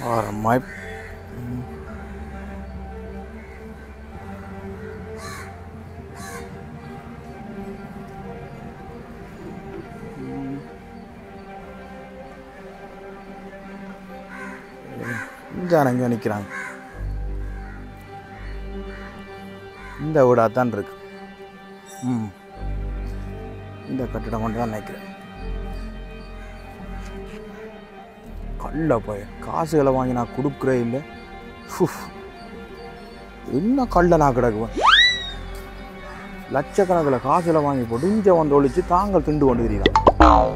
ஓரமாய் ஜனங்க நிற்கிறாங்க இந்த வீடாக தான் இருக்கு ம் இந்த கட்டிடம் கொண்டு தான் நினைக்கிறேன் கல்ல போய் காசுகளை வாங்கி நான் கொடுக்குறே இல்லை உஃப். என்ன கல்ல நான் கிடக்குவேன் லட்சக்கணக்கில் காசுகளை வாங்கி போட்டு இங்கே வந்து ஒழிச்சு தாங்கள் திண்டு கொண்டு இருக்கிறாங்க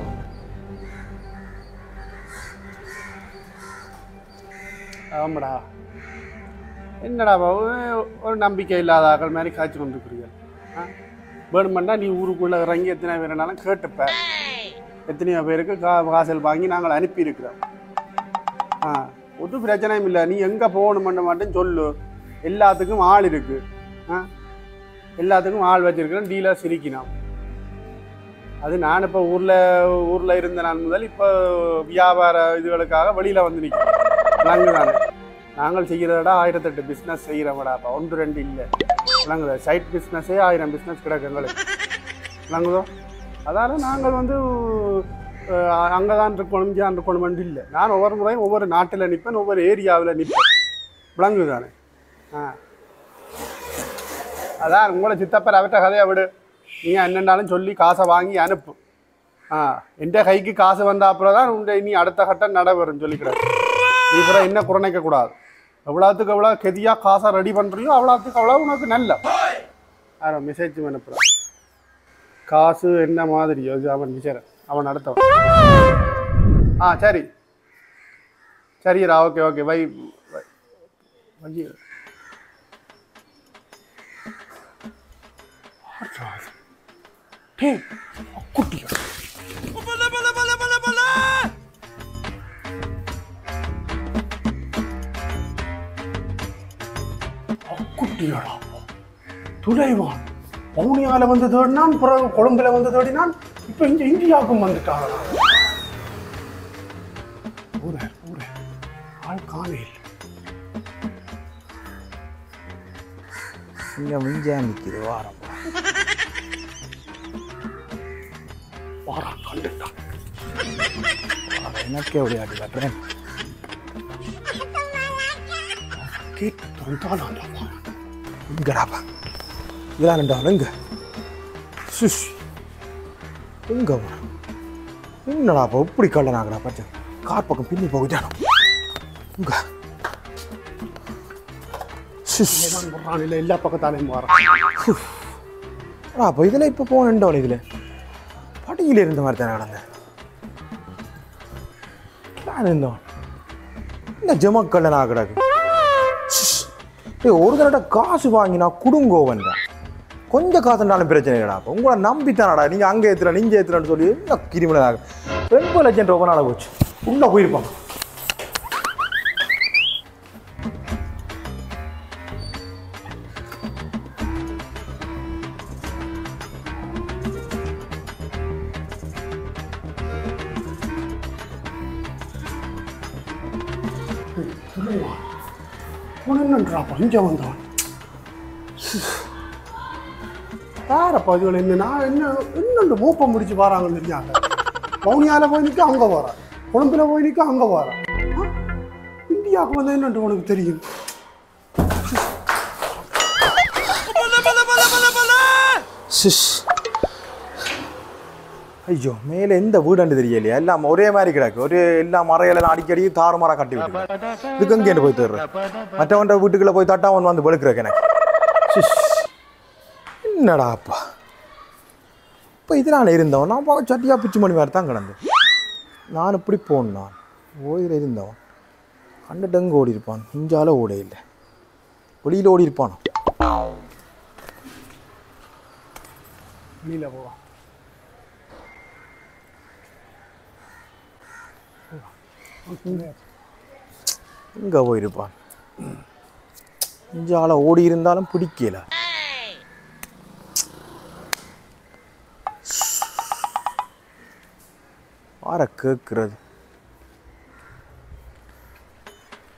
ஆமாடா என்னடா பாபு ஒரு நம்பிக்கை இல்லாத ஆக்கள் மாதிரி காய்ச்சி கொண்டிருக்கிறீங்க ஆ வேணுமெண்டா நீ ஊருக்குள்ளே இறங்கி எத்தனை பேர்னாலும் கேட்டுப்ப எத்தனையோ பேருக்கு கா காசல் வாங்கி நாங்கள் அனுப்பியிருக்கிறோம் ஆ ஒரு பிரச்சனையும் இல்லை நீ எங்கே போகணுமென்னு மட்டும் சொல்லு எல்லாத்துக்கும் ஆள் இருக்கு ஆ எல்லாத்துக்கும் ஆள் வச்சிருக்கிறோம் டீலாக சிரிக்கணும் அது நான் இப்போ ஊரில் ஊரில் இருந்த நாள் முதல் இப்போ வியாபார இதுகளுக்காக வெளியில் வந்து நிற்கிறேன் விளங்குதானே நாங்கள் செய்கிறதோட ஆயிரத்தெட்டு பிஸ்னஸ் செய்கிறவடாப்பா ஒன்று ரெண்டு இல்லை விளங்குதா சைட் பிஸ்னஸே ஆயிரம் பிஸ்னஸ் கிடக்கு எங்களுக்கு விளங்குதோ அதால நாங்கள் வந்து அங்கே தான் இருக்கணும் இங்கே தான் இருக்கணுமென்று இல்லை நான் ஒவ்வொரு முறையும் ஒவ்வொரு நாட்டில் நிற்பேன் ஒவ்வொரு ஏரியாவில் நிற்பேன் விளங்குதானே ஆ அதான் உங்களை சித்தப்பர் அவர்கிட்ட கதையை விடு நீங்கள் என்னென்னாலும் சொல்லி காசை வாங்கி அனுப்பு ஆ எந்த கைக்கு காசு வந்த அப்புறம் தான் உண்ட நீ அடுத்த கட்டம் நடைபெறும் சொல்லிக்கிறேன் நீ அப்புறம் என்ன குறைக்க கூடாது எவ்வளோத்துக்கு எவ்வளோ கெதியாக காசை ரெடி பண்ணுறியோ அவ்வளோத்துக்கு அவ்வளோ உனக்கு நல்ல யாரோ மெசேஜ் அனுப்புகிறான் காசு என்ன மாதிரியோ இது அவன் விசாரன் அவன் அடுத்தவன் ஆ சரி சரிடா ஓகே ஓகே வை வை வை டேய் குட்டியா குட்டியாடா துளைவான் பவுனியால வந்து தேடினான் பிறகு கொழும்புல வந்து தேடினான் இப்ப இங்க இந்தியாவுக்கும் வந்துட்டாங்களா ஊர ஊர ஆள் காணையில் இங்கே மிஞ்சா நிற்கிது வாரம் வாரா கண்டுட்டான் எனக்கே விளையாட்டு காட்டுறேன் கேட்டு திறந்தாலாண்டா வாரா இங்கடாப்பா இதெல்லாம் ரெண்டாவது இங்க சுஷ் இங்க வா. என்னடாப்பா இப்படி கள்ளனாகடா பச்சை கார் பக்கம் பின்னி போகுதானோ இங்க சுஷ் இங்கதான் வர்றான் இல்ல எல்லா பக்கத்தாலையும் வாரான் அப்போ இதில் இப்போ போனேன்டோம் இதில் படியில் இருந்த மாதிரி தானே நடந்தேன் நான் இருந்தோம் இந்த ஜமக்கல்ல நான் கிடக்கு ஷிஷ். ஏய், ஒரு தடவை காசு வாங்கினா குடுங்கோவன் தான் கொஞ்சம் காசுனாலும் பிரச்சனை இல்லைடா அப்போ உங்களை நம்பித்தானடா நீங்கள் அங்கே ஏற்றுற நீங்கள் ஏற்றுறன்னு சொல்லி என்ன கிரிமினலாக ரெண்டு லட்சம் ரொம்ப நாளாக போச்சு உள்ளே போயிருப்பாங்க உனன்றா பஞ்சம் வந்தவன் யாரப்பா இதுகள் என்ன நான் என்ன என்னண்டு மூப்பம் முடிச்சு வராங்கன்னு தெரியாங்க மௌனியால போய் நிற்க அங்கே வரான் கொழும்புல போய் நிற்க அங்கே வரான் ஆ? இந்தியாவுக்கு வந்து என்னண்டு உனக்கு தெரியும் சிஷ் ஐயோ மேலே எந்த வீடுன்னு தெரியலையா எல்லாம் ஒரே மாதிரி கிடக்கு ஒரு எல்லா மறையெல்லாம் அடிக்கடி தாறுமாறா கட்டி விட்டு இதுக்கு எங்கேன்னு போய் தர்றேன் மற்றவன்ட வீட்டுக்குள்ள போய் தட்டா அவன் வந்து வெளுக்கிறக்கு எனக்கு சிஷ் என்னடா அப்பா இப்போ இதனால் இருந்தவன் நான் பார்க்க சட்டியா பிச்சு மணி மாதிரி தான் கிடந்தேன் நான் இப்படி போனேன் நான் ஓயில் இருந்தவன் கண்டுட்டு எங்கே ஓடி இருப்பான் இஞ்சால ஓட இல்லை வெளியில் ஓடி இருப்பானோ வெளியில போவான் எங்கே போயிருப்பான் இஞ்சால ஓடி இருந்தாலும் பிடிக்கல ஆற கேட்கறது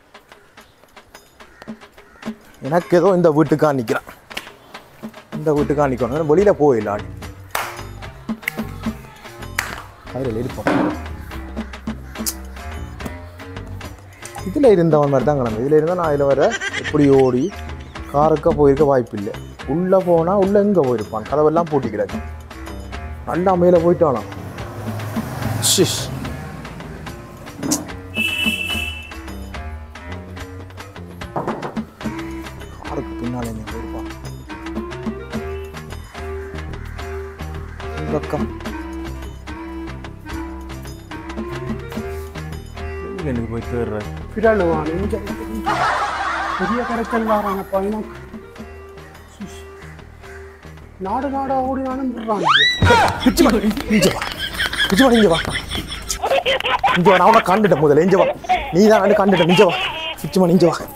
எனக்கு ஏதோ இந்த வீட்டுக்கா நிற்கிறேன் இந்த வீட்டுக்கா நிற்கணும் வெளியில் போயிடல ஆடி அதில் இருப்போம் இதில் இருந்தவன் மாதிரி தான் கிளம்பு இதில் இருந்தால் நான் இதில் வர எப்படி ஓடி காருக்கா போயிருக்க வாய்ப்பு இல்லை உள்ளே போனால் உள்ளே எங்கே போயிருப்பான் கதவெல்லாம் பூட்டி கிடக்கு நல்லா மேலே போயிட்டானாம் ஷிஷ் காருக்கு பின்னால் எங்கே போயிருப்பான் இந்த பக்கம் எங்க எனக்கு போய் தேடுற பிறழுவான் இங்க பெரிய கரைச்சல் வாரானப்பா இன்னும் சுஷ். நாடு நாடா ஓடினாலும் விடுறாங்க பிச்சுமா இங்க வா பிச்சுமா இங்க வா இங்க வா நான் உன்னை கண்டுட்டேன் முதல்ல இங்க வா நீ தான் வந்து கண்டுட்ட இங்க வா பிச்சுமா இங்க வா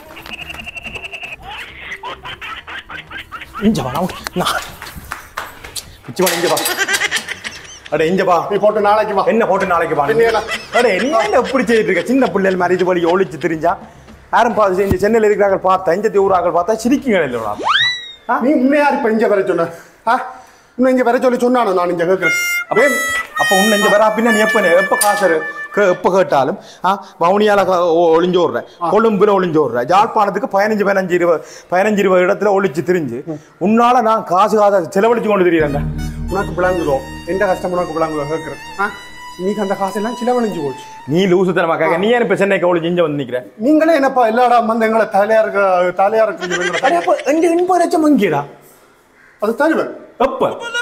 இங்க வா நான் நான் பிச்சுமா இங்க வா அட இங்க வா நீ போட்டு நாளைக்கு வா என்ன போட்டு நாளைக்கு வா என்னையா? அடே நீ என்ன எப்படி செய்யிட்டு இருக்க சின்ன பிள்ளைகள் மாதிரி இது வழி ஒழிச்சு தெரிஞ்சா யாரும் பார்த்து செஞ்சு சென்னையில் இருக்கிறார்கள் பார்த்தா இந்த ஊராக்கள் பார்த்தா சிரிக்குங்க இல்லையா நீ உன்னை யார் இப்ப இங்க வர சொன்ன ஆ? இன்னும் இங்க வர சொல்லி சொன்னானோ நான் இங்க கேட்கிறேன் அப்ப அப்ப உன்னை இங்க வர பின்ன நீ எப்ப எப்ப காசு கே- எப்ப கேட்டாலும் ஆ வவுனியால க- ஒ- ஒளிஞ்சு ஓடுற கொழும்புல ஒளிஞ்சு ஓடுற ஜாழ்ப்பாணத்துக்கு பதினஞ்சு பதினஞ்சு இருபது பதினஞ்சு இருபது இடத்துல ஒளிச்சு திரிஞ்சு உன்னால நான் காசு காசை செலவழிச்சு கொண்டு தெரியுறேங்க உனக்கு விளங்குதோ எந்த கஷ்டம் உனக்கு விளங்குதோ கேட்கிறேன் ஆ? நீக்கு அந்த காசெல்லாம் சிலவழிஞ்சு போச்சு நீ லூசு தரமா கேட்க நீ ஏன் இப்ப சென்னைக்கு ஒளிச்சு இங்க வந்து நிக்கிற நீங்களே என்னப்பா எல்லா இடம் வந்து எங்களை தலையா இருக்க தலையா இருக்கு அடே அப்ப எங்க எண்பது லட்சம் அங்கேடா அது தருவேன் எப்ப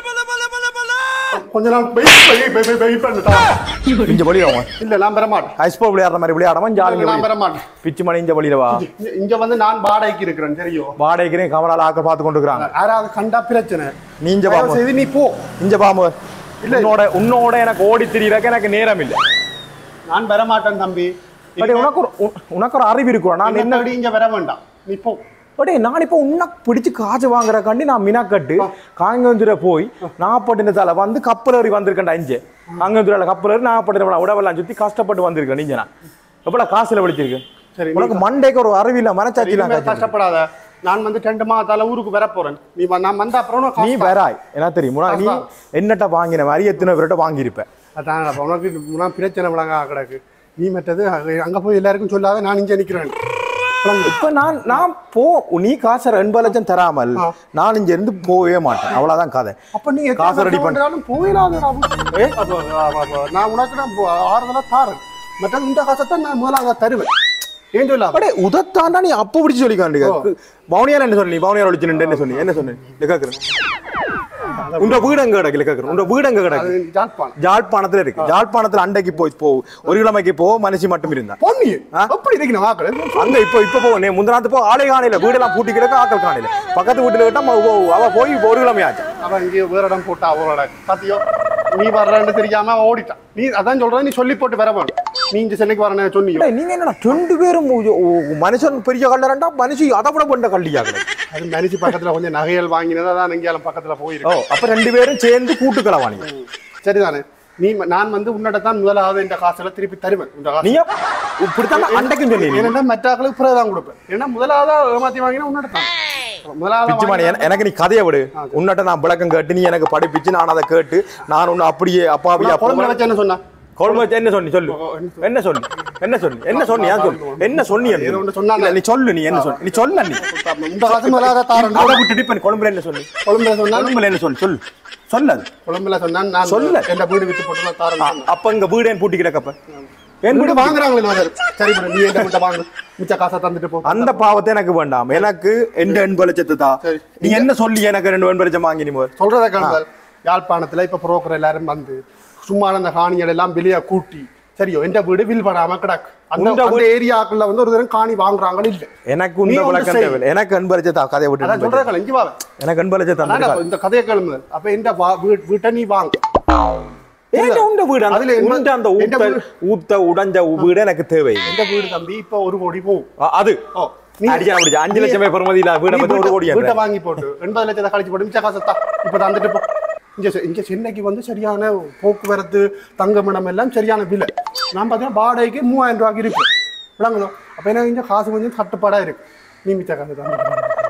கொஞ்ச நாள் வெயிட் வெயிட் வெயிட் வெயிட் பண்ணுதா இங்க வெளியில இல்ல நான் பெற மாட்டேன் ஐஸ்போ விளையாடுற மாதிரி விளையாடாம ஜாலிங்க நான் பெற மாட்டேன் பிச்சு மணி இங்க வெளியில வா இங்க- இங்க வந்து நான் வாடகைக்கு இருக்கிறேன் தெரியும் வாடகைக்கு கமலால ஆக்கள் பார்த்து கொண்டு இருக்கிறாங்க யாராவது கண்டா பிரச்சனை நீ இங்க தயவு பாம்பு செய்து நீ போ இங்க பாம்பு உன்னோட உன்னோட எனக்கு ஓடி திரியறக்கு எனக்கு நேரம் இல்லை நான் பெற மாட்டேன் தம்பி பட் உனக்கு ஒரு உ- உனக்கு ஒரு அறிவு இருக்கும் நான் என்ன என்ன இங்க வர வேண்டாம் நீ போ பட் நான் இப்போ உனக்கு பிடிச்சு காசு வாங்குறக்காண்டி நான் மினாக்கட்டு காங்கந்துரை போய் நாகப்பட்டினத்தால வந்து கப்பல் ஏறி வந்திருக்கேன்டா இங்கே காங்கந்துரையில கப்பல் ஏறி நாகப்பட்டினம் உடவெல்லாம் சுத்தி கஷ்டப்பட்டு வந்திருக்கேன் நீங்க நான் எவ்வளவு காசுல வலிச்சிருக்கு சரி, நீ உனக்கு மண்டைக்கு ஒரு அறிவு இல்ல மனச்சாட்சிலாம் இனிமே காய்ச்சி கஷ்டப்படாத நான் வந்து ரெண்டு மாதத்தால ஊருக்கு வர போறேன் நீ வ- நான் வந்த அப்புறம் உனக்கு நீ காசு வராய் என்ன தெரியும் உனக்கு நீ என்னட்ட வாங்கின மாதிரி எத்தனை பேர்கிட்ட வாங்கியிருப்ப அதான் அப்ப உனக்கு உனக்கு பிரச்சனை விளங்க கிடக்கு நீ மற்றது அங்க- அங்க போய் எல்லாருக்கும் சொல்லாத நான் இங்க நிக்கிறேன் விளங்கு. இப்ப நான் நான் போ நீ காசு எண்பது லட்சம் தராமல் நான் இங்க இருந்து போகவே மாட்டேன் அவ்வளவுதான் கதை அப்ப நீ எத்தனை காசு ready வருஷம் வேண்டாலும் போயிடாதடா. அப்ப, அப்ப, அப்ப, நான் உனக்கு நான் போ- ஆறுதலா தாரேன் மற்றது இந்த காசத்தான் நான் முதல்ல தருவேன் ஏன் சொல்லாம அடே உதத்தாண்டா நீ அப்ப பிடிச்சு சொல்லிக்காண்டு பவுனியால என்ன சொன்னி பவுனியார் ஒழிச்சு என்ன சொன்னி என்ன சொன்னி கேக்குறேன் உங்க வீடு எங்க கிடக்கு கேக்குறேன் உங்க வீடு எங்க கிடக்கு அது ஜாழ்ப்பாணம் ஜாழ்ப்பாணத்துல இருக்கு ஜாழ்ப்பாணத்துல அண்டைக்கு போய் போ ஒரு கிழமைக்கு போ மனுஷி மட்டும் இருந்தா பொன்னி ஆ? அப்படி இருக்கு நான் வாக்கள் அங்க இப்ப இப்ப போ நீ முந்தினாத்து போ ஆளே காணையில வீடெல்லாம் பூட்டி கிடக்கு ஆக்கள் காணையில பக்கத்து வீட்டுல விட்டா ம- ஓ, அவ போய் ஒரு கிழமையாச்சு அவன் இங்கே வேற இடம் போட்டா அவளோட பாத்தியோ நீ வர்றன்னு தெரியாம அவன் ஓடிட்டான் நீ அதான் சொல்றேன் நீ சொல்லி போட்டு வர வேணும் நீ இங்க சென்னைக்கு வரேன்னு சொன்னியோ அடே, நீங்க என்னடா ரெண்டு பேரும் ஓ- ஓ, மனுஷன் பெரிய கல்லறண்டா மனுஷி அதை விட பண்ண கல்லியா கிடக்கு அது மனுஷி பக்கத்துல கொஞ்சம் நகைகள் வாங்கினதா தான் எங்கேயாலும் பக்கத்துல ஓ போயிருக்கு அப்ப ரெண்டு பேரும் சேர்ந்து கூட்டுக்களவாணி சரிதானே நீ நான் வந்து உன்னோட தான் முதலாவது இந்த காசெல்லாம் திருப்பி தருவேன் இந்த காசு நீங்க இப்படித்தான் அண்டைக்கும் சொன்னீங்க ஏன்னா மற்றாக்களுக்கு பிறகு தான் கொடுப்பேன் ஏன்னா முதலாவதா ஏமாத்தி வாங்கினா உன்னோட தான் முதலாவது பிச்சுமானி என- எனக்கு நீ கதையை விடு உன்னட்ட நான் விளக்கம் கேட்டு நீ எனக்கு படிப்பிச்சு நான் அதை கேட்டு நான் உன்னை அப்படியே அப்பாவியா குழம்புல வச்சு என்ன சொன்னா கொழும்பு வச்சு என்ன சொன்னி சொல்லு என்ன சொல்லு என்ன சொல்லு என்ன சொன்னி ஏன் சொல்லு என்ன சொன்னி எனக்கு? ஏதோ ஒண்ணு சொன்னாங்க. இல்ல, நீ சொல்லு நீ என்ன சொல்லு நீ சொல்ல நீ இந்த காசு முதலாவது தாரன் அதை விட்டுட்டு இப்ப நீ கொழும்புல என்ன சொல்லு குழம்புல சொன்னா கொழும்புல என்ன சொல்லு சொல்லு சொல்லு குழம்புல சொன்னா நான் சொல்லு. எந்த வீடு வித்து போட்டு நான் தாரன் சொன்னேன். அப்ப இங்க வீடு ஏன் பூட்டி கிடக்கப்ப என் வீடு வீடு வாங்குறாங்களே நோதர். சரி bro, நீ எந்த வீட்டை வாங்கு மிச்ச காசை தந்துட்டு போ அந்த பாவத்தை எனக்கு வேண்டாம் எனக்கு எந்த எண்பது லட்சத்து தான் சரி. நீ என்ன சொல்லி எனக்கு ரெண்டு எண்பது லட்சம் வாங்கி நீ முதல்ல? சொல்றத கேளுங்கள் யாழ்ப்பாணத்துல இப்ப புரோக்கர் எல்லாரும் வந்து சும்மா அந்த காணிகள் எல்லாம் வெளியே கூட்டி சரியோ எந்த வீடு வில் பண்ணாம கிடக்கு அந்த உண்ட அந்த ஏரியாக்குள்ள வந்து ஒரு தரம் காணி வாங்குறாங்கன்னு இல்ல எனக்கு நீ உண்மை ஒன்று விளக்கம் செய். தேவையில்லை எனக்கு எண்பது லட்சத்தா கதையை அதான் விட்டு சொல்றத இங்க வாங்க எனக்கு எண்பது லட்சம் அதான் தந்து இந்த கதையை கேளுங்க அப்ப இந்த வா- வீ- வீட்டை நீ வாங்க ஏன்டா உண்ட வீடு அந்த- அதுல என்ன- உண்ட அந்த எந்த ஊத்த வீடு? ஊத்த உடைஞ்ச வீடு எனக்கு தேவை எந்த வீடு தம்பி இப்ப ஒரு கோடி போகும் அ- அது ஓ நீ அடிச்சா முடிஞ்சு அஞ்சு லட்சம் பேர் பெறுமதி இல்ல வீடை நீ பத்தி ஒரு வீட்டை- கோடி வீட்டை வாங்கி போட்டு எண்பது லட்சத்தை கழிச்சு போட்டு மிச்ச காசை தா இப்ப தந்துட்டு போ இங்க செ- இங்க சென்னைக்கு வந்து சரியான போக்குவரத்து தங்கமிடம் எல்லாம் சரியான விலை நான் பார்த்தீங்கன்னா வாடகைக்கு மூவாயிரம் ரூபாய்க்கு இருக்கு விளங்குதோ அப்ப என்ன இங்க காசு கொஞ்சம் தட்டுப்பாடா இருக்கு நீ மிச்ச காசு தான்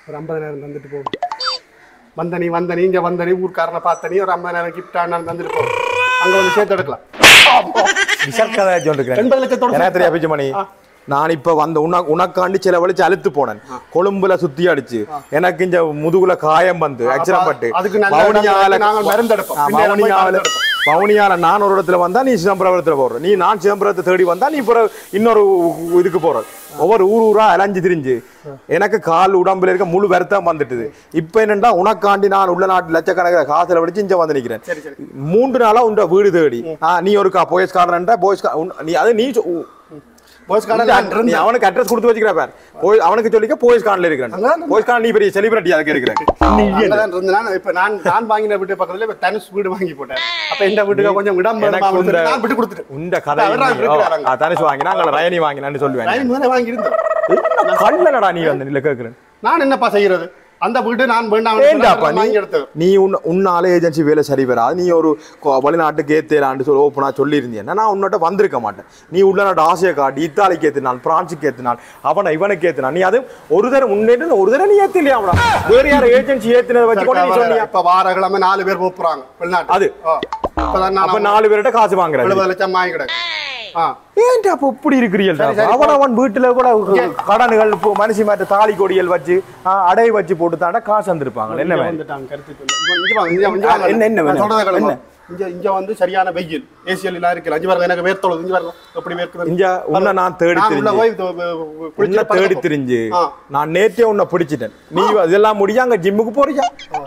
ஒரு ஐம்பதாயிரம் தந்துட்டு போ வந்த நீ வந்த நீ இங்க வந்த நீ ஊர்க்காரனை பார்த்த நீ ஒரு ஐம்பதாயிரம் கிஃப்ட் ஆனாலும் தந்துட்டு போ அங்க வந்து சேர்த்து எடுக்கலாம் விஷால் கதை சொல்லிருக்கிறேன் எண்பது லட்சத்தோட எனக்கு தெரியா பிச்சமணி நான் இப்ப வந்த உன உனக்காண்டி செலவழிச்சு அழுத்து போனேன் கொழும்புல சுத்தி அடிச்சு எனக்கு இந்த முதுகுல காயம் வந்து அக்ஷரம் பட்டு அதுக்கு நல்ல வவுனியால இடத்துல நாங்கள் மருந்தெடுப்போம். ஆ, பின்னால போய் வவுனியால மருந்தெடுப்போம். வவுனியால நான் ஒரு இடத்துல வந்தா நீ சிதம்பரத்துல போற நீ நான் சிதம்பரத்தை தேடி வந்தா நீ பிற இன்னொரு இதுக்கு போற ஒவ்வொரு ஊர் ஊரா அலைஞ்சு திரிஞ்சு எனக்கு கால் உடம்புல இருக்க முழு வருத்தம் வந்துட்டுது இப்ப என்னண்டா உனக்காண்டி நான் உள்ள நாட்டு லட்சக்கணக்கில் காசுல வடிச்சு இங்க வந்து நிக்கிறேன் சரி சரி மூன்று நாளா உண்ட வீடு தேடி ஆ, நீ ஒரு போயஸ் கார்டன்டா போயஸ் நீ அது நீ சொ- உ- போஸ் நீ நீ அவனுக்கு அட்ரஸ் கொடுத்து வச்சுக்கிற பார் போய் அவனுக்கு சொல்லிக்க போயஸ் கார்டில் இருக்கிறேன் அங்கதான் போயஸ் கார்டு நீ பெரிய செலிபிரிட்டி அதுக்கு இருக்கிறேன் அங்கதான் இருந்தேன் இப்ப நான் நான் வாங்கின வீட்டு பக்கத்துல இப்ப தனுஷ் வீடு வாங்கி போட்டேன் அப்ப இந்த வீட்டுக்கு கொஞ்சம் இடம் வேணுமா எனக்கு அப்படின்னு இந்த- நான் விட்டு கொடுத்துட்டேன் உண்ட கதை அவரா இருக்கிறாங்க. தனுஷ் வாங்கினா அங்கே ரயனி வாங்கினான்னு சொல்லுவேன் டைம் முதல்ல வாங்கி இருந்தேன் கண்ணனடா நீ வந்து இல்ல கேட்கிறேன் நான் என்னப்பா செய்யறது அந்த வீடு நான் வேண்டாம் ஏண்டாப்பா நீ வாங்கி எடுத்தது நீ உன்ன உன்னால ஏஜென்சி வேலை சரி வராது நீ ஒரு கொ- வெளிநாட்டுக்கு ஏத்தேலான்னு சொல்லி ஓப்பனா சொல்லியிருந்தேன் நான் உன்னோட வந்திருக்க மாட்டேன் நீ உள்ள நாட்டு ஆசையை காட்டி இத்தாலிக்கு ஏத்தினான் பிரான்ஸுக்கு ஏத்தினான் அவனை இவனுக்கு ஏத்தினான் நீ அது ஒரு தடவை முன்னேற்று ஒரு தடவை நீ ஏத்திலையா அவனா வேற யார ஏஜென்சி ஏத்தினதை வச்சு கொண்டு நீ சொன்னியா இப்ப வார கிழமை நாலு பேர் போறாங்க வெளிநாட்டு அது. ஆ. இப்பதான் அப்ப நான் நாலு பேர்கிட்ட காசு வாங்குறது எழுபது லட்சம் வாங்கி கிடக்கு ஆ ஏன்டா அப்ப இப்படி இருக்கிறீர்கள் அவன் அவன் வீட்டுல கூட கடன்கள் இப்போ மனுஷி மாட்ட தாலி கொடியல் வச்சு ஆ, அடை வச்சு போட்டு தாண்டா காசு வந்திருப்பாங்க என்ன இங்க வேணும்? வந்துட்டாங்க கருத்து சொல்லு. இங்க- இங்க வாங்க, இங்க- இங்க வாங்க. என்ன- என்ன நான் வேணும்? சொல்றதை கேளுங்க. என்ன? இங்க இங்க வந்து சரியான வெயில் ஏசியல் எல்லாம் இருக்கு அஞ்சு பாருங்க எனக்கு வேர்த்தொழுது இங்க பாருங்க எப்படி வேர்க்குது இங்க உன்னை நான் தேடி நான் உள்ள திரிஞ்சு போய் து- து- உன்னை குளிச்சுட்டு தேடி படுக்க போ- திரிஞ்சு ஆ. நான் நேத்தே உன்னை பிடிச்சிட்டேன் நீ இதெல்லாம் முடிய அங்க ஜிம்முக்கு போறியா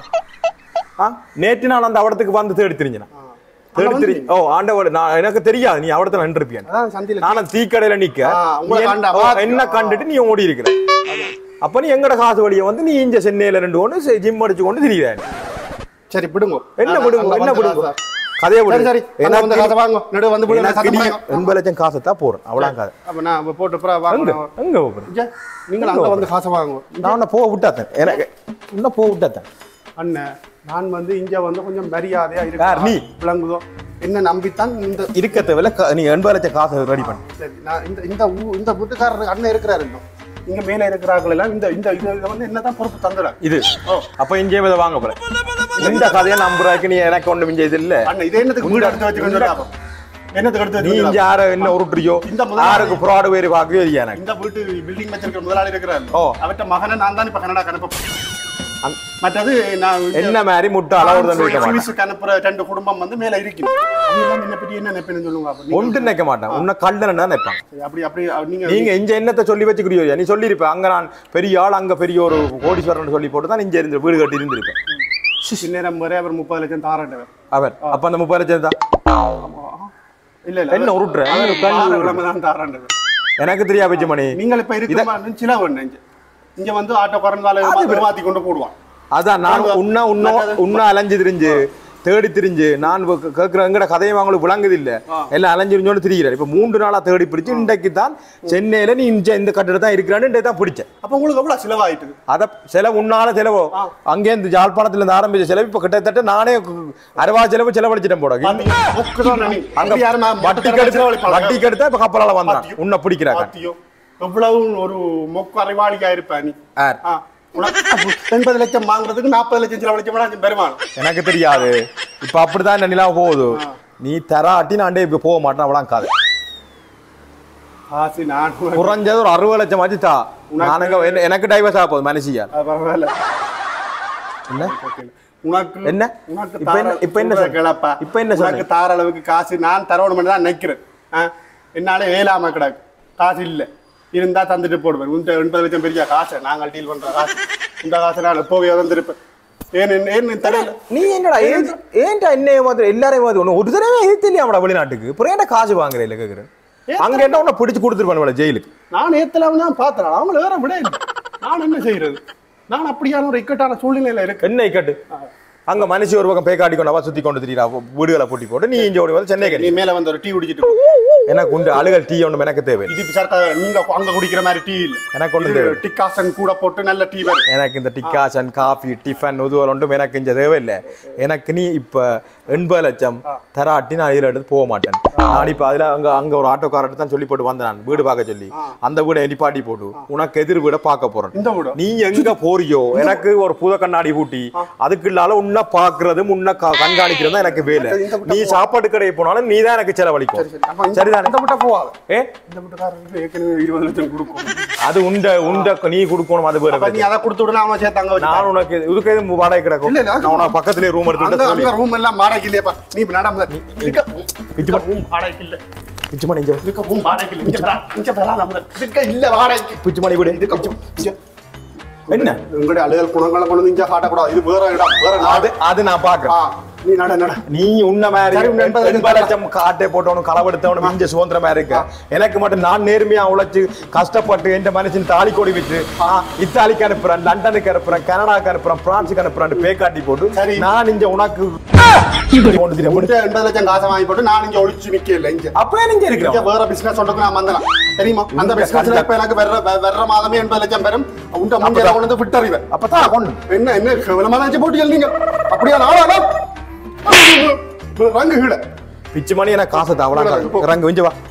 ஆ நேற்று நான் அந்த அவடத்துக்கு வந்து தேடி திரிஞ்சேன் ஆ. தேடி அங்க திரிஞ்சு ஓ ஆண்டவர் நான் எனக்கு தெரியாது நீ அவடத்துல நின்றுப்பியான் அதான் சந்தில நானும் தீக்கடையில நிக்க ஆ, உங்களை நீ என்- கண்டா, ஓ, பாத்தியா? என்ன கண்டுட்டு நீ ஓடி இருக்கிற அப்ப நீ எங்கட காசு வழிய வந்து நீ இங்க சென்னையில ரெண்டு ஒண்ணு ஜிம் அடிச்சு கொண்டு திரியிற சரி விடுங்க என்ன நான் விடுங்க அங்க என்ன வந்து விடுங்க காசு- கதையை சரி விடு சரி அங்க வந்து காசை வாங்க நடு வந்து விடுங்க எனக்கு சத்தம் நீ வாங்க. எண்பது லட்சம் காசை தான் போறேன் அவ்வளவு கதை அப்ப நான் அப்ப போட்டு அப்புறம் எங்க வாங்க எங்க போறேன் இங்க, நீங்கள் அங்க வந்து காசை வாங்க நான் உன்னை போக விட்டாத்தேன் எனக்கு இன்னும் போக விட்டாத்தேன் அண்ணன் நான் வந்து இங்க வந்து கொஞ்சம் மரியாதையா யார் நீ? இருக்கு விளங்குதோ என்ன நம்பித்தான் இந்த இருக்க தேவையில்ல க- நீ எண்பது லட்சம் காசை ரெடி பண்ணு சரி நான் இந்த இந்த ஊ- இந்த வீட்டுக்காரர் அண்ணன் இருக்கிறாரு இன்னும் இங்க மேல இருக்கிறார்கள் எல்லாம் இந்த இந்த இது இதை வந்து என்னதான் பொறுப்பு தந்துட இது அப்ப இங்கே இதை வாங்க போற இந்த கதையை நம்புறாக்கு நீ எனக்கு ஒண்ணு மிஞ்ச இது இல்ல அண்ணன் இதே என்னத்துக்கு வீடு எடுத்து வச்சுக்கணும் என்னத்துக்கு எடுத்து நீ இங்க வச்சுக்கணும் யார என்ன உருட்டுறியோ இந்த முதலாளி- யாருக்கு ஃப்ராடு வேறு பார்க்கவே இல்லையா எனக்கு இந்த வீட்டு பில்டிங் வச்சிருக்கிற முதலாளி இருக்கிறார் ஓ. அவர்ட்ட மகனை நான் தான் இப்ப கனடா அனுப்ப மற்றது நான் இங்க என்ன மாதிரி முட்டை அளவு தான் வைக்க மாட்டேன் சுவிஸுக்கு அனுப்புற ரெண்டு குடும்பம் வந்து மேல இருக்குது அவங்க என்ன பத்தி என்ன நினைப்பேன்னு சொல்லுங்க அப்ப நீங்க- ஒன்று நினைக்க மாட்டேன் உன்னை கல்லன் தான் நினைப்பான் சரி, அப்படி அப்படி நீங்க நீங்க இங்க என்னத்தை சொல்லி வச்சுக்கிறியோ நீ சொல்லியிருப்ப அங்க நான் பெரிய ஆள் அங்க பெரிய ஒரு கோடீஸ்வரன் சொல்லி போட்டு தான் இங்க இருந்து வீடு கட்டி இருந்திருப்பேன் சின்ன வரை அவர் முப்பது லட்சம் தாரண்டவர் அவர் அப்ப அந்த முப்பது லட்சம் தான் இல்ல இல்ல என்ன உருட்டுற? அவர் என்ன கண்ணு வார உருட்டுற? கிழமை தான் தாரண்டவர் எனக்கு தெரியா வச்சு மணி நீங்கள் இப்ப இருக்க சில ஒண்ணு இங்க இங்க வந்து ஆட்டோ குறைந்தால மாத்தி கொண்டு போடுவான் அதான் நான் உன்ன உன்ன உன்ன அலைஞ்சு திரிஞ்சு தேடி திரிஞ்சு நான் இப்ப கே- கேக்குற எங்கட கதையை அவங்களுக்கு விளங்குது இல்ல எல்லாம் அலைஞ்சிருந்தோன்னு திரிகிறார் இப்ப மூன்று நாளா தேடி பிடிச்சு இன்றைக்கு தான் சென்னையில நீ இங்க இந்த கட்டிடம் தான் இருக்கிறான்னு இன்றைக்கு தான் பிடிச்சேன் அப்ப உங்களுக்கு எவ்வளவு செலவாயிட்டு அத செலவு உன்னால செலவோ அங்கே இருந்து ஜாழ்ப்பாணத்துல இருந்து ஆரம்பிச்ச செலவு இப்ப கிட்டத்தட்ட நானே அறுபா செலவு செலவழிச்சிட்டேன் போட அங்க வட்டிக்கு எடுத்து வட்டிக்கு எடுத்தா இப்ப கப்பலால வந்தான் உன்னை பிடிக்கிறாங்க பாத்தியோ எவ்வளவு ஒரு மொக்கு அறிவாளியா இருப்ப நீ யார்? ஆ, உனக்கு எண்பது லட்சம் வாங்குறதுக்கு நாற்பது லட்சம் செலவழிச்சோம்னா பெருமாள் எனக்கு தெரியாது இப்ப அப்படிதான் இந்த நிலா போகுது நீ தராட்டி நான் இப்ப போக மாட்டேன் அவ்வளவு காது காசு நான் உனக்கு- குறைஞ்சது ஒரு அறுபது லட்சம் ஆச்சு தா நானுங்க என்ன- எனக்கு டைவர்ஸ் ஆக போகுது மனுஷியா அது பரவாயில்ல என்ன உனக்கு என்ன? உனக்கு இப்ப என்ன- தார- இப்ப என்ன சொல்றத சொன்ன? கேளப்பா. இப்ப என்ன உனக்கு தார அளவுக்கு காசு நான் தரணும் தான் நினைக்கிறேன் ஆ, என்னால ஏலாம கிடக்கு காசு இல்ல இருந்தா தந்துட்டு போடுவேன் இந்த எண்பது லட்சம் பெரிய காசை நாங்கள் டீல் பண்ற காசு இந்த காசை நான் எப்போவே வந்திருப்பேன் ஏன் என்ன- ஏன் தெரியல நீ என்னடா ஏன் ஏன்டா என்ன மாதிரி எல்லாரையும் மாதிரி ஒண்ணு ஒரு தடவை எதிர்த்து இல்லையாமடா வெளிநாட்டுக்கு அப்புறம் ஏன்டா காசு வாங்குற இல்ல கேக்குறேன் அங்க என்ன உன்னை பிடிச்சு கொடுத்துருப்பானுவல ஜெயிலுக்கு நான் ஏத்தலாம் தான் பார்த்தேன் அவங்கள வேற விட இல்லை நான் என்ன செய்யறது நான் அப்படியான ஒரு இக்கட்டான சூழ்நிலையில இருக்கேன் என்ன இக்கட்டு அங்க மனுஷி ஒரு பக்கம் பேக்காட்டி கொண்டவா சுத்தி கொண்டு திரியா வீடுகளை பூட்டி போட்டு நீ இங்க ஓடி வந்து சென்னை நீ கறி மேல வந்து ஒரு டீ குடிச்சிட்டு போ. எனக்கு உண்டு அழுகல் டீ ஒன்று எனக்கு தேவை இது சர்க்கரை நீங்க அங்க குடிக்கிற மாதிரி டீ இல்ல எனக்கு ஒன்று இது தேவை டிக்காசன் கூட போட்டு நல்ல டீ வரும் எனக்கு இந்த டிக்காசன் காஃபி டிஃபன் இதுவரை ஒன்றும் எனக்கு இங்க தேவையில்லை எனக்கு நீ இப்ப எண்பது லட்சம் தராட்டி நான் இதில் எடுத்து போக மாட்டேன் நான் இப்ப அதுல அங்க அங்க ஒரு ஆட்டோக்காரர்கிட்ட தான் சொல்லி போட்டு வந்தேன் நான் வீடு பார்க்க சொல்லி அந்த வீடை நிப்பாட்டி போட்டு உனக்கு எதிர் வீடை பார்க்க போறேன் இந்த வீடு நீ எங்க போறியோ எனக்கு ஒரு புத கண்ணாடி பூட்டி அதுக்குள்ளால உன்னை பாக்குறதும் உன்னை க- கண்காணிக்கிறதும் தான் எனக்கு வேலை இந்த நீ சாப்பாட்டு கடைக்கு போனாலும் நீ தான் எனக்கு செலவழிக்கும் அப்ப இந்த- சரிதானே இந்த முட்டை போவாது ஏ இந்த முட்டைக்காரருக்கு ஏற்கனவே இருபது லட்சம் கொடுக்கும் அது உண்ட உண்ட நீ கொடுக்கணும் அது வேற அப்ப நீ அதை கொடுத்து விடு நான் சேர்த்து அங்க வச்சு நான் உனக்கு இதுக்கு எதுவும் வாடகை கிடக்கும் இல்ல, இல்ல, நான் உனக்கு பக்கத்துலயே ரூம் அந்த எடுத்துட்டு அந்த ரூம் எல்லாம் வாடகைக்கு இல்லையாப்பா நீ இப்ப நடாம இருக்க பிச்சு ரூம் வாடகைக்கு இல்ல பிச்சு மணி இங்க இருக்க ரூம் வாடகைக்கு இல்ல இங்க வரா இங்க வரா நம்ம இருக்க இல்ல வாடகைக்கு பிச்சு மணி விடு இருக்க இங்க என்ன உங்களுடைய அழுகல் குணங்களை கொண்டு வந்து இங்க காட்டக்கூடாது இது வேற இடம் வேற நாடு அது அது நான் பாக்குறேன் ஆ, நீ நட நட நீ உன்ன மாதிரி சரி, உன்னை எண்பது எண்பது லட்சம் காட்டை போட்டவனும் களவெடுத்தவனும் இங்க சுதந்திரமா இருக்க எனக்கு மட்டும் நான் நேர்மையா உழைச்சு கஷ்டப்பட்டு எந்த மனுஷன் தாலி கொடி விட்டு ஆ, இத்தாலிக்கு அனுப்புறேன் லண்டனுக்கு அனுப்புறேன் கனடாக்கு அனுப்புறேன் பிரான்ஸுக்கு அனுப்புறேன் பே காட்டி போட்டு சரி. நான் இங்க உனக்கு கொண்டு திரிய உன்கிட்ட எண்பது லட்சம் காசை வாங்கி போட்டு நான் இங்க ஒளிச்சு நிக்க இல்ல இங்க அப்ப நீங்க இங்க இருக்கிறோம் வேற பிசினஸ் சொல்றதுக்கு நான் வந்தேன் தெரியுமா அந்த உங்க பிசினஸ்ல கண்ட- இப்ப எனக்கு வெற வெ- வெற மாதமே எண்பது லட்சம் பெறும் உண்ட முந்தைய கொண்டு வந்து விட்டறிவேன் அப்பதான் கொண்டு என்ன என்ன கேவலமா நினைச்சு போட்டு நீங்க அப்படியா நாளா ரங்கு கீழே பிச்சு மணி எனக்கு காசை தாவலாம் இறங்கு விஞ்சு வா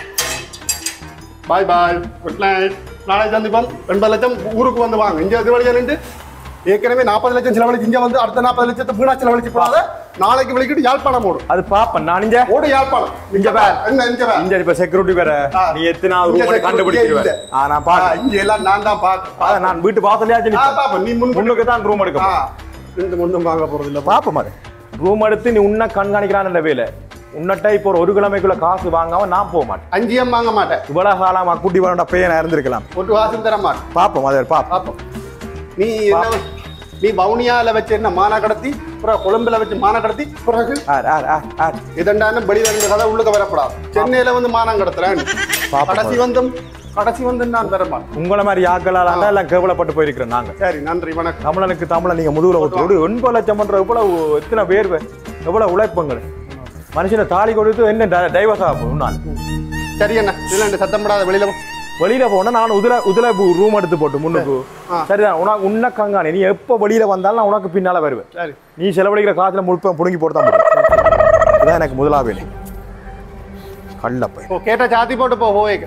பாய் பாய் குட் நைட் நாளை சந்திப்போம் எண்பது லட்சம் ஊருக்கு வந்து வாங்க இங்க இது வழியா நின்று ஏற்கனவே நாற்பது லட்சம் செலவழிச்சு இங்க வந்து அடுத்த நாற்பது லட்சத்தை வீணா செலவழிச்சு போடாத நாளைக்கு வெளிக்கிட்டு யாழ்ப்பாணம் ஓடும் அது பாப்பேன் நான் இங்க ஓடு யாழ்ப்பாணம் இங்க பார். என்ன இங்க பார். இங்க இப்ப செக்யூரிட்டி வேற ஆ. நீ எத்தனாவது இங்க ரூம் security கண்டுபிடிச்சிருவேன் இல்ல. ஆ நான் ஆ, பாக்க இங்க எல்லாம் நான் தான் பாக்க நான் வீட்டு வாசலையாச்சும் ஆ, நிப்பேன். பாப்பேன் நீ முன் முன்னுக்கு தான் ரூம் எடுக்க ஆ, ரெண்டு முன்னும் வாங்க போறது இல்ல பாப்போம் அது ரூம் எடுத்து நீ உன்ன கண்காணிக்கிறான் வேலை உன்னட்ட இப்போ ஒரு ஒரு கிழமைக்குள்ள காசு வாங்காம நான் போக மாட்டேன் அஞ்சியம் வாங்க மாட்டேன் இவ்வளவு காலமா குட்டி வரண்ட பையன் இருந்திருக்கலாம் ஒரு வாசம் தர மாட்டேன் பாப்போம் அதை பாப்போம் பாப்போம் நீ என்ன நீ வவுனியால வச்சு என்ன மானா கடத்தி அப்புறம் கொழும்புல வச்சு மானா கடத்தி பிறகு ஆர் ஆர் ஆர் ஆர் இதண்டான வெளியில இருந்த கதை உள்ளுக்க வரப்படாது சென்னையில வந்து மானம் கடத்துறேன் பாப்போம். கடைசி வந்தும் கடைசி வந்து நான் வர மாட்டேன் உங்களை மாதிரி ஆக்களால தான் எல்லாம் கேவலப்பட்டு போயிருக்கிறோம் நாங்க சரி நன்றி வணக்கம் தமிழனுக்கு தமிழ நீங்க முதுகுல விட்டு எண்பது லட்சம் பண்ற எவ்வளவு எத்தனை வேர்வை எவ்வளவு உழைப்புங்கள் மனுஷனை தாலி கொடுத்து என்ன டைவர்ஸ் ஆகும் நான் சரி என்ன இல்ல சத்தம் படாத வெளியில போ. வெளியில போனா நான் உதுல உதுல ரூம் எடுத்து போட்டு முன்னுக்கு ஆ. சரிதான் உனக்கு உன்ன கங்காணி நீ எப்ப வெளியில வந்தாலும் நான் உனக்கு பின்னால வருவேன் சரி நீ செலவழிக்கிற காசுல முழுப்ப புடுங்கி போட்டு தான் முடியும் இதான் எனக்கு முதலா வேணும் கள்ளப்பை ஓ கேட்ட சாத்தி போட்டு போ ஹோயக்கு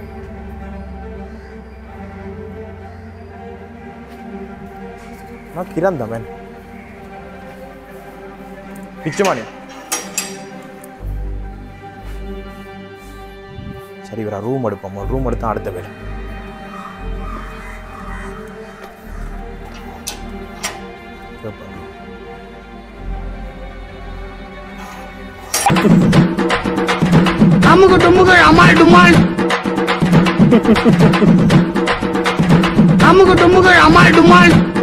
நான் கிரந்தவன் பிச்சுமானி சரி இவரா ரூம் எடுப்போம் ரூம் எடுத்தா அடுத்த வேலை கேப்போம். அமுகு டுமுகு அமால் டுமால் அமுகு டுமுகு அமால் டுமால்